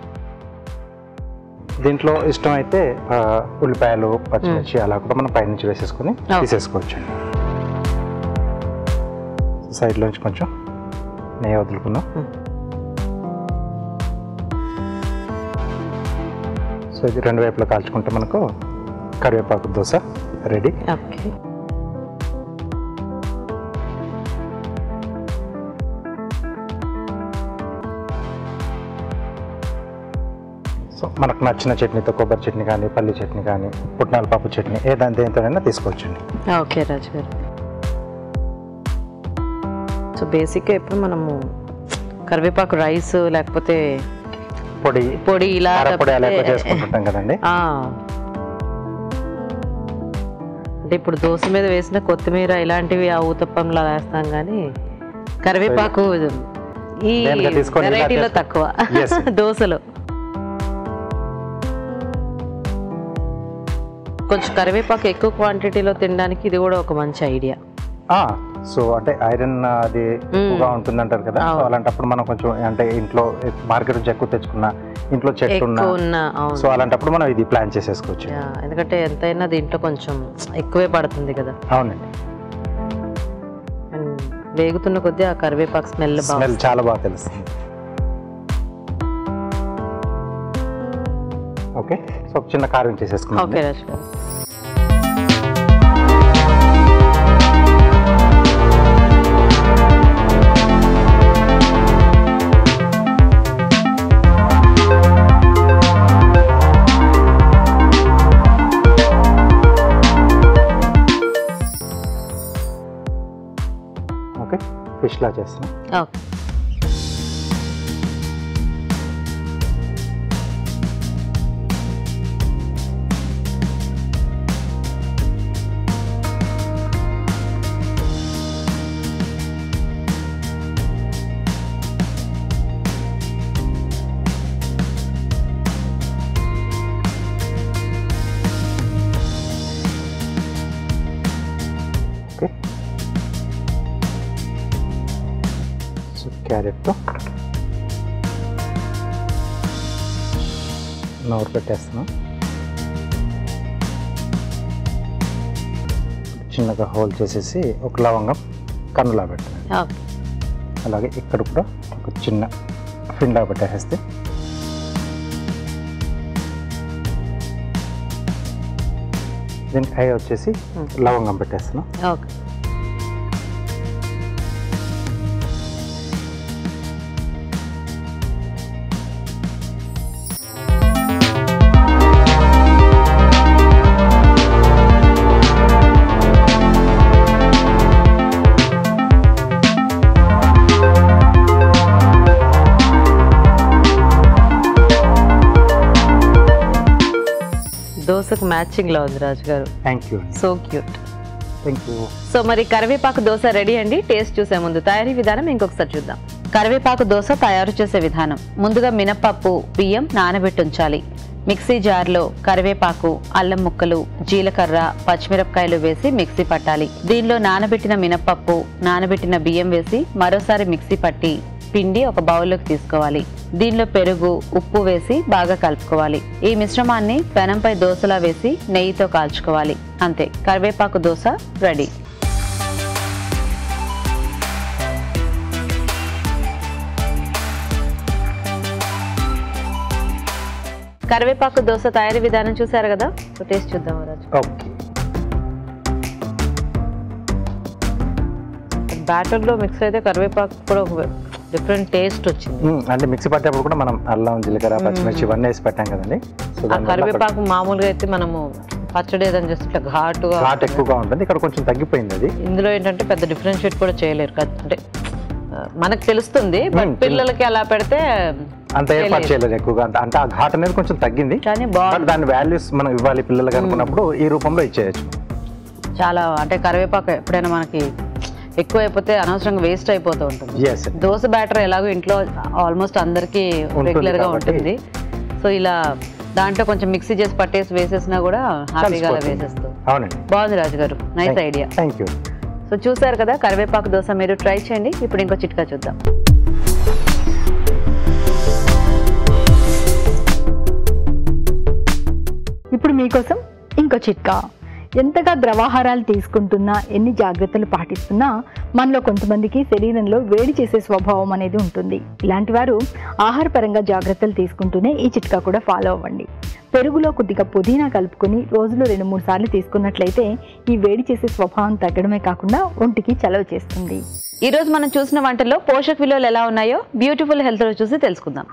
దీంట్లో ఇష్టమైతే ఆ, ఉల్లిపాయలు పచ్చిమిర్చి అలా కూడా మనం పైనుంచి వేసేసుకొని Okay. తీసేసుకోవచ్చు అండి సైడ్లోంచి కొంచెం నెయ్యి వదులుకున్నాం Hmm. సో ఇది రెండు వైపులా కాల్చుకుంటే మనకు కరివేపాకు దోశ రెడీ ఓకే సో మనకు నచ్చిన చట్నీతో కొబ్బరి చట్నీ కానీ పల్లి చట్నీ కానీ పుట్నాల పప్పు చట్నీ ఏ దాని దేనితోనైనా తీసుకోవచ్చండి ఓకే రాజు గారు సో బేసిక్గా ఎప్పుడు మనము కరివేపాకు రైస్ లేకపోతే పొడి పొడి ఇలా కారపొడి అలా ఎక్కువ తప్పితే- చేసుకుంటుంటాం కదండి ఆ. అంటే ఇప్పుడు దోశ మీద వేసిన కొత్తిమీర ఇలాంటివి ఆ ఊతప్పంలా వేస్తాం కానీ కరివేపాకు ఈ దేనిగా తీసుకొని ఇలా వెరైటీలో చేసుకో- తక్కువ Yes. దోశలో కొంచెం కరివేపాకు ఎక్కువ క్వాంటిటీలో తినడానికి ఇది కూడా ఒక మంచి ఐడియా ఆ, సో అంటే ఐరన్ అది ఎక్కువగా ఉంటుంది అంటారు కదా సో అవును. అలాంటప్పుడు మనం కొంచెం అంటే ఇంట్లో మార్కెట్ నుంచి ఎక్కువ తెచ్చుకున్నా ఇంట్లో చెట్టు ఉన్నా ఎక్కువ ఉన్న అవును సో అలాంటప్పుడు మనం ఇది ప్లాన్ చేసేసుకోవచ్చు యా, ఎందుకంటే ఎంతైనా దీంట్లో కొంచెం ఎక్కువే పడుతుంది కదా అవునండి అండ్ వేగుతున్న కొద్దీ ఆ కరివేపాకు స్మెల్ బాగా స్మెల్ చాలా బాగా తెలుస్తుంది ఓకే సో ఒక చిన్న కారం చేసేసుకున్నాం okay Raju garu okay fish లా చేస్తున్నాం ఓకే ఓకే సో క్యారెట్తో నోరు పెట్టేస్తున్నాం చిన్నగా హోల్ చేసేసి ఒక లవంగం కన్నులా పెట్టాలి ఓకే అలాగే ఇక్కడ కూడా ఒక చిన్న ఫిండా పెట్టేస్తే దీనికి ఐ వచ్చేసి లవంగం పెట్టేస్తున్నాం ఓకే దోశకు మ్యాచింగ్ లో ఉంది Raju garu thank you so cute thank you so మరి కరివేపాకు దోశ రెడీ అండి టేస్ట్ చూసే ముందు తయారీ విధానం ఇంకొకసారి చూద్దాం కరివేపాకు దోశ తయారు చేసే విధానం ముందుగా మినపప్పు బియ్యం నానబెట్టి ఉంచాలి మిక్సీ జార్లో కరివేపాకు అల్లం ముక్కలు జీలకర్ర పచ్చిమిరపకాయలు వేసి మిక్సీ పట్టాలి దీనిలో నానబెట్టిన మినపప్పు నానబెట్టిన బియ్యం వేసి మరోసారి మిక్సీ పట్టి పిండి ఒక బౌల్లోకి తీసుకోవాలి దీనిలో పెరుగు ఉప్పు వేసి బాగా కలుపుకోవాలి ఈ మిశ్రమాన్ని పెనంపై దోశలా వేసి నెయ్యితో కాల్చుకోవాలి అంతే కరివేపాకు దోశ రెడీ కరివేపాకు దోశ తయారీ విధానం చూసారు కదా సో టేస్ట్ చూద్దాం రాజు ఓకే బ్యాటర్ లో మిక్స్ అయితే కరివేపాకు కూడా ఒక డిఫరెంట్ టేస్ట్ వచ్చింది అంటే మిక్సీ పట్టేప్పుడు కూడా మనం అల్లం జీలకర్ర పచ్చిమిర్చి ఇవన్నీ వేసి పెట్టాం కదండి సో ఆ కరివేపాకు మామూలుగా అయితే మనము పచ్చడి ఏదైనా చేస్తే ఇట్లా ఘాటుగా ఘాట్ ఎక్కువగా ఉంటుంది ఇక్కడ కొంచెం తగ్గిపోయింది అది ఇందులో ఏంటంటే పెద్ద డిఫరెన్షియేట్ కూడా చేయలేరు కదా అంటే ఆ, మనకు తెలుస్తుంది బట్ చిన్న- పిల్లలకి అలా పెడితే అంత ఏర్పాటు చేయలేదు ఎక్కువగా అంత- అంటే ఆ ఘాట్ అనేది కొంచెం తగ్గింది కానీ బట్ బాగుంది దాని వాల్యూస్ మనం ఇవ్వాలి పిల్లలకి అనుకున్నప్పుడు ఈ రూపంలో ఇచ్చేయచ్చు చాలా అంటే కరివేపాకు ఎప్పుడైనా మనకి ఎక్కువ అయిపోతే అనవసరంగా వేస్ట్ అయిపోతూ ఉంటుంది ఎస్ దోశ బ్యాటర్ ఎలాగో ఇంట్లో ఆల్మోస్ట్ అందరికి ఉంటుంది రెగ్యులర్ గా కాబట్టి. ఉంటుంది సో ఇలా దాంట్లో కొంచెం మిక్సీ చేసి పట్టేసి వేసేసినా కూడా హ్యాపీగా అలా కలిసిపోతుంది. వేసేస్తాం అవునండి బాగుంది Raju garu nice idea thank you so చూసారు కదా కరివేపాకు దోశ మీరు ట్రై చేయండి ఇప్పుడు ఇంకో చిట్కా చూద్దాం ఇప్పుడు మీకోసం ఇంకో చిట్కా ఎంతగా ద్రవాహారాలు తీసుకుంటున్నా ఎన్ని జాగ్రత్తలు పాటిస్తున్నా మనలో కొంతమందికి శరీరంలో వేడి చేసే స్వభావం అనేది ఉంటుంది ఇలాంటి వారు ఆహారపరంగా జాగ్రత్తలు తీసుకుంటూనే ఈ చిట్కా కూడా ఫాలో అవ్వండి పెరుగులో కొద్దిగా పుదీనా కలుపుకొని రోజులో రెండు మూడు సార్లు తీసుకున్నట్లయితే ఈ వేడి చేసే స్వభావం తగ్గడమే కాకుండా ఒంటికి చలవ చేస్తుంది ఈ రోజు మనం చూసిన వంటల్లో పోషక విలువలు ఎలా ఉన్నాయో బ్యూటిఫుల్ హెల్త్ లో చూసి తెలుసుకుందాం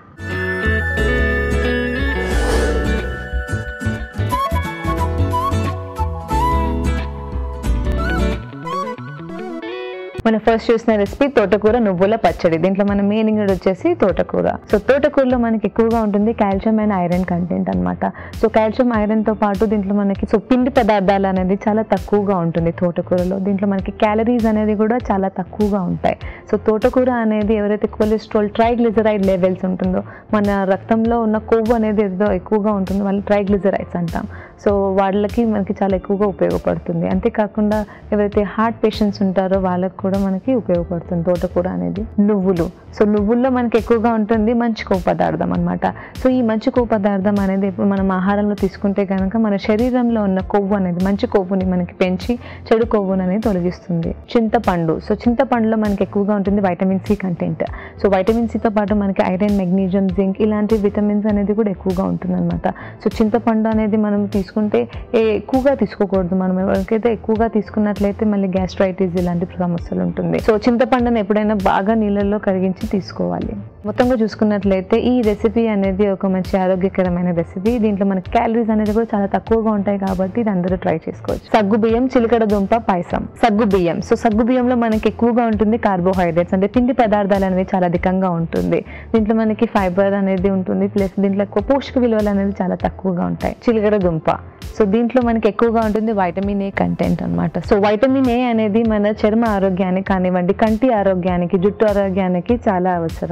మనం ఫస్ట్ చూసిన రెసిపీ తోటకూర నువ్వుల పచ్చడి దీంట్లో మన మెయిన్ ఇంగ్రీడ్ వచ్చేసి తోటకూర సో తోటకూరలో మనకి ఎక్కువగా ఉంటుంది కాల్షియం అండ్ ఐరన్ కంటెంట్ అన్నమాట సో కాల్షియం ఐరన్ తో పాటు దీంట్లో మనకి సో పిండి పదార్థాలు అనేది చాలా తక్కువగా ఉంటుంది తోటకూరలో దీంట్లో మనకి క్యాలరీస్ అనేది కూడా చాలా తక్కువగా ఉంటాయి సో తోటకూర అనేది ఎవరైతే కొలెస్ట్రాల్ ట్రైగ్లిజరైడ్ లెవెల్స్ ఉంటుందో మన రక్తంలో ఉన్న కొవ్వు అనేది ఏదో ఎక్కువగా ఉంటుందో వాళ్ళు ట్రైగ్లిజరైడ్స్ అంటాం సో వాళ్ళకి మనకి చాలా ఎక్కువగా ఉపయోగపడుతుంది అంతేకాకుండా ఎవరైతే హార్ట్ పేషెంట్స్ ఉంటారో వాళ్ళకి కూడా మనకి ఉపయోగపడుతుంది తోటకూర అనేది నువ్వులు సో నువ్వుల్లో మనకి ఎక్కువగా ఉంటుంది మంచి కొవ్వు పదార్థం అనమాట సో ఈ మంచి కొవ్వు పదార్థం అనేది ఇప్పుడు మనం ఆహారంలో తీసుకుంటే కనుక మన శరీరంలో ఉన్న కొవ్వు అనేది మంచి కొవ్వుని మనకి పెంచి చెడు కొవ్వుని అనేది తొలగిస్తుంది చింతపండు సో చింతపండులో మనకి ఎక్కువగా ఉంటుంది vitamin C content so vitamin సితో పాటు మనకి ఐరన్ మెగ్నీషియం జింక్ ఇలాంటి విటమిన్స్ అనేది కూడా ఎక్కువగా ఉంటుంది అనమాట సో చింతపండు అనేది మనం తీసుకుంటే ఏ- ఎక్కువగా తీసుకోకూడదు మనం ఎవరికైతే ఎక్కువగా తీసుకున్నట్లయితే మళ్ళీ గ్యాస్ట్రైటిస్ ఇలాంటి సమస్యలు ఉంటుంది సో చింతపండుని ఎప్పుడైనా బాగా నీళ్ళల్లో కరిగించి తీసుకోవాలి మొత్తంగా చూసుకున్నట్లయితే ఈ రెసిపీ అనేది ఒక మంచి ఆరోగ్యకరమైన రెసిపీ దీంట్లో మనకి క్యాలరీస్ అనేది కూడా చాలా తక్కువగా ఉంటాయి కాబట్టి ఇది అందరూ ట్రై చేసుకోవచ్చు సగ్గు బియ్యం చిలకడ దుంప పాయసం సగ్గు బియ్యం సో సగ్గు బియ్యంలో మనకి ఎక్కువగా ఉంటుంది కార్బోహైడ్రేట్స్ అంటే పిండి పదార్థాలు అనేవి చాలా అధికంగా ఉంటుంది దీంట్లో మనకి ఫైబర్ అనేది ఉంటుంది ప్లస్ దీంట్లో ఎక్కువ పోషక విలువలు అనేవి చాలా తక్కువగా ఉంటాయి చిలకడ దుంప సో దీంట్లో మనకి ఎక్కువగా ఉంటుంది వైటమిన్ ఏ కంటెంట్ అన్నమాట సో వైటమిన్ ఏ అనేది మన చర్మ ఆరోగ్యానికి కానివ్వండి కంటి ఆరోగ్యానికి జుట్టు ఆరోగ్యానికి చాలా అవసరం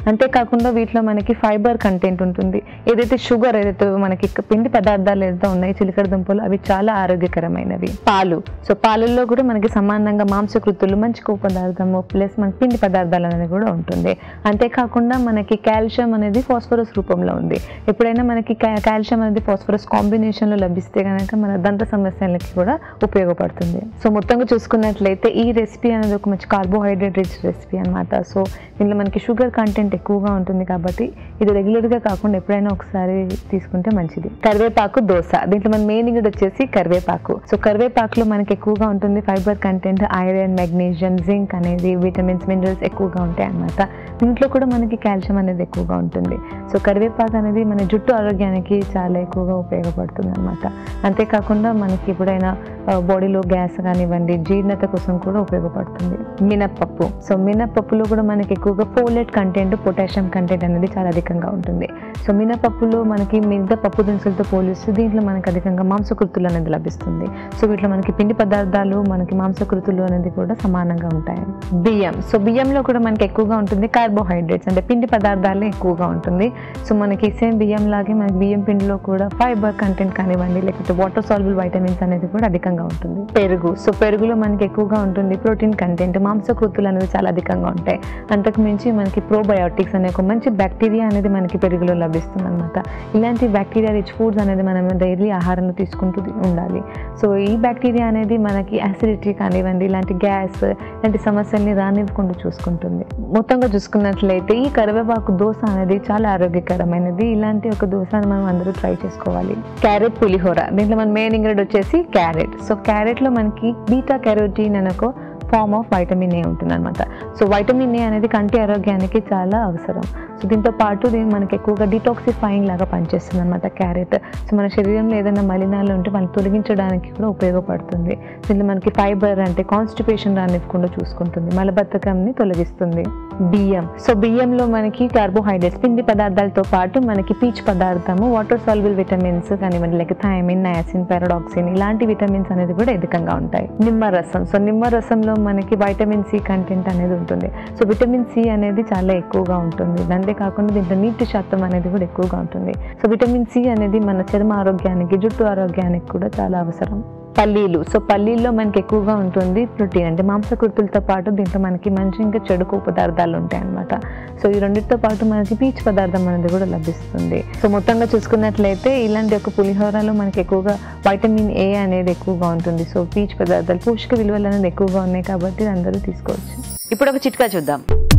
అంతేకాకుండా వీటిలో మనకి ఫైబర్ కంటెంట్ ఉంటుంది ఏదైతే షుగర్ ఏదైతే మనకి పిండి పదార్థాలు ఏదైతే ఉన్నాయి చిలకడ దుంపలు అవి చాలా ఆరోగ్యకరమైనవి పాలు సో పాలల్లో కూడా మనకి సమానంగా మాంసకృతులు మంచి కొవ్వు పదార్థము ప్లస్ మనకి పిండి పదార్థాలు అనేది కూడా ఉంటుంది అంతేకాకుండా మనకి కాల్షియం అనేది ఫాస్ఫరస్ రూపంలో ఉంది ఎప్పుడైనా మనకి కాల్షియం అనేది ఫాస్ఫరస్ కాంబినేషన్లో లభిస్తే కనుక మన దంత సమస్యలకి కూడా ఉపయోగపడుతుంది సో మొత్తంగా చూసుకున్నట్లయితే ఈ రెసిపీ అనేది ఒక మంచి కార్బోహైడ్రేట్ రిచ్ రెసిపీ అనమాట సో దీంట్లో మనకి షుగర్ కంటెంట్ ఎక్కువగా ఉంటుంది కాబట్టి ఇది రెగ్యులర్గా కాకుండా ఎప్పుడైనా ఒకసారి తీసుకుంటే మంచిది కరివేపాకు దోశ దీంట్లో మన మెయిన్ ఇంగ్రీడ్ వచ్చేసి కరివేపాకు సో కరివేపాకులో మనకి ఎక్కువగా ఉంటుంది fibre content iron magnesium zinc అనేది విటమిన్స్ మినరల్స్ ఎక్కువగా ఉంటాయి అన్నమాట దీంట్లో కూడా మనకి కాల్షియం అనేది ఎక్కువగా ఉంటుంది సో కరివేపాకు అనేది మన జుట్టు ఆరోగ్యానికి చాలా ఎక్కువగా ఉపయోగపడుతుంది అనమాట అంతేకాకుండా మనకి ఎప్పుడైనా బాడీలో గ్యాస్ కానివ్వండి జీర్ణత కోసం కూడా ఉపయోగపడుతుంది మినప్పప్పు సో మినప్పప్పులో కూడా మనకి ఎక్కువగా ఫోలెట్ కంటెంట్ పొటాషియం కంటెంట్ అనేది చాలా అధికంగా ఉంటుంది సో మినపప్పులో మనకి మిగతా పప్పు దినుసులతో పోలిస్తే దీంట్లో మనకి అధికంగా మాంసకృతులు అనేది లభిస్తుంది సో వీటిలో మనకి పిండి పదార్థాలు మనకి మాంసకృతులు అనేది కూడా సమానంగా ఉంటాయి బియ్యం సో బియ్యంలో కూడా మనకి ఎక్కువగా ఉంటుంది కార్బోహైడ్రేట్స్ అంటే పిండి పదార్థాలే ఎక్కువగా ఉంటుంది సో మనకి సేమ్ బియ్యం లాగే మనకి బియ్యం పిండిలో కూడా ఫైబర్ కంటెంట్ కానివ్వండి లేకపోతే వాటర్ సాల్బుల్ వైటమిన్స్ అనేది కూడా అధికంగా ఉంటుంది పెరుగు సో పెరుగులో మనకి ఎక్కువగా ఉంటుంది ప్రోటీన్ కంటెంట్ మాంసకృతులు అనేది చాలా అధికంగా ఉంటాయి అంతకు మించి మనకి ప్రోబయోటిక్స్ అనే ఒక మంచి బ్యాక్టీరియా అనేది మనకి పెరుగులో లభిస్తుంది అనమాట ఇలాంటి బ్యాక్టీరియా రిచ్ ఫుడ్స్ అనేది మనం డైలీ ఆహారంలో తీసుకుంటూ ఉండాలి సో ఈ బ్యాక్టీరియా అనేది మనకి యాసిడిటీ కానివ్వండి ఇలాంటి గ్యాస్ ఇలాంటి సమస్యల్ని రానివ్వకుండా చూసుకుంటుంది మొత్తంగా చూసుకున్నట్లయితే ఈ కరివేపాకు దోశ అనేది చాలా ఆరోగ్యకరమైనది ఇలాంటి ఒక దోశని మనం అందరూ ట్రై చేసుకోవాలి క్యారెట్ పులిహోర దీంట్లో మన మెయిన్ ఇంగ్రీడ్ వచ్చేసి క్యారెట్ సో క్యారెట్లో మనకి బీటా కెరోటీన్ అనే ఒక ఫార్మ్ ఆఫ్ వైటమిన్ ఏ ఉంటుంది అనమాట సో వైటమిన్ ఏ అనేది కంటి ఆరోగ్యానికి చాలా అవసరం సో దీంతో పాటు దీని మనకి ఎక్కువగా డిటాక్సిఫైయింగ్ లాగా పనిచేస్తుంది అనమాట క్యారెట్ సో మన శరీరంలో ఏదైనా మలినాలు ఉంటే మనం తొలగించడానికి కూడా ఉపయోగపడుతుంది దీంట్లో మనకి ఫైబర్ అంటే కాన్స్టిపేషన్ రానివ్వకుండా చూసుకుంటుంది మలబద్ధకంని తొలగిస్తుంది బియ్యం సో బియ్యంలో మనకి కార్బోహైడ్రేట్స్ పిండి పదార్థాలతో పాటు మనకి పీచ్ పదార్థము వాటర్ సాల్బుల్ విటమిన్స్ కానివ్వండి లైక్ థైమిన్ నయాసిన్ పారాడాక్సిన్ ఇలాంటి విటమిన్స్ అనేది కూడా అధికంగా ఉంటాయి నిమ్మరసం సో నిమ్మరసంలో మనకి వైటమిన్ సి కంటెంట్ అనేది ఉంటుంది సో విటమిన్ సి అనేది చాలా ఎక్కువగా ఉంటుంది అంతేకాకుండా దీంట్లో నీటి శాతం అనేది కూడా ఎక్కువగా ఉంటుంది సో విటమిన్ సి అనేది మన చర్మ ఆరోగ్యానికి జుట్టు ఆరోగ్యానికి కూడా చాలా అవసరం పల్లీలు సో పల్లీల్లో మనకి ఎక్కువగా ఉంటుంది ప్రోటీన్ అంటే మాంసకృతులతో పాటు దీంట్లో మనకి మంచి ఇంకా చెడు కొవ్వు పదార్థాలు ఉంటాయి అన్నమాట సో ఈ రెండింటితో పాటు మనకి పీచు పదార్థం అనేది కూడా లభిస్తుంది సో మొత్తంగా చూసుకున్నట్లయితే ఇలాంటి ఒక పులిహోరలో మనకి ఎక్కువగా వైటమిన్ ఏ అనేది ఎక్కువగా ఉంటుంది సో పీచు పదార్థాలు పోషక విలువలు అనేది ఎక్కువగా ఉన్నాయి కాబట్టి అందరూ తీసుకోవచ్చు ఇప్పుడు ఒక చిట్కా చూద్దాం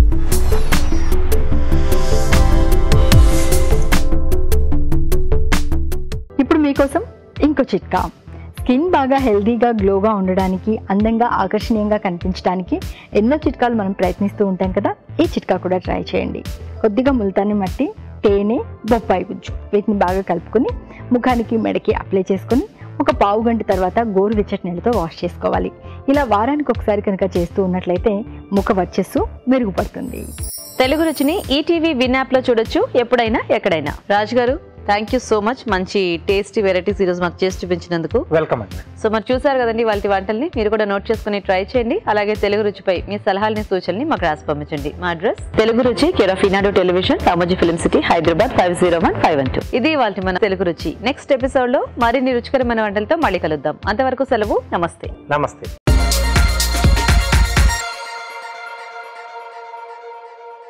ఇప్పుడు మీకోసం ఇంకో చిట్కా స్కిన్ బాగా హెల్దీగా గ్లోగా ఉండడానికి అందంగా ఆకర్షణీయంగా కనిపించడానికి ఎన్నో చిట్కాలు మనం ప్రయత్నిస్తూ ఉంటాం కదా ఈ చిట్కా కూడా ట్రై చేయండి కొద్దిగా ముల్తాని మట్టి తేనె బొప్పాయి గుజ్జు వీటిని బాగా కలుపుకొని ముఖానికి మెడకి అప్లై చేసుకొని ఒక పావు గంట తర్వాత గోరువెచ్చటి నీళ్ళతో వాష్ చేసుకోవాలి ఇలా వారానికి ఒకసారి కనుక చేస్తూ ఉన్నట్లయితే ముఖ వచ్చస్సు మెరుగుపడుతుంది తెలుగు రుచిని ఈటీవీ విన్ యాప్ లో చూడొచ్చు ఎప్పుడైనా ఎక్కడైనా Raju garu thank you so much మంచి టేస్టీ వెరైటీస్ ఈరోజు మాకు చేసి చూపించినందుకు వెల్కమ్ అండి సో మరి చూసారు కదండి వాళ్ళ వంటల్ని మీరు కూడా నోట్ చేసుకుని ట్రై చేయండి అలాగే తెలుగు రుచిపై మీ సలహాలని సూచనని మాకు రాసి పంపించండి మా address Telugu Ruchi care of Eenadu television Ramoji film city Hyderabad five zero one five one two ఇది వాళ్ళ మన తెలుగు రుచి నెక్స్ట్ ఎపిసోడ్ లో మరిన్ని రుచికరమైన వంటలతో మళ్ళీ కలుద్దాం అంతవరకు సెలవు నమస్తే నమస్తే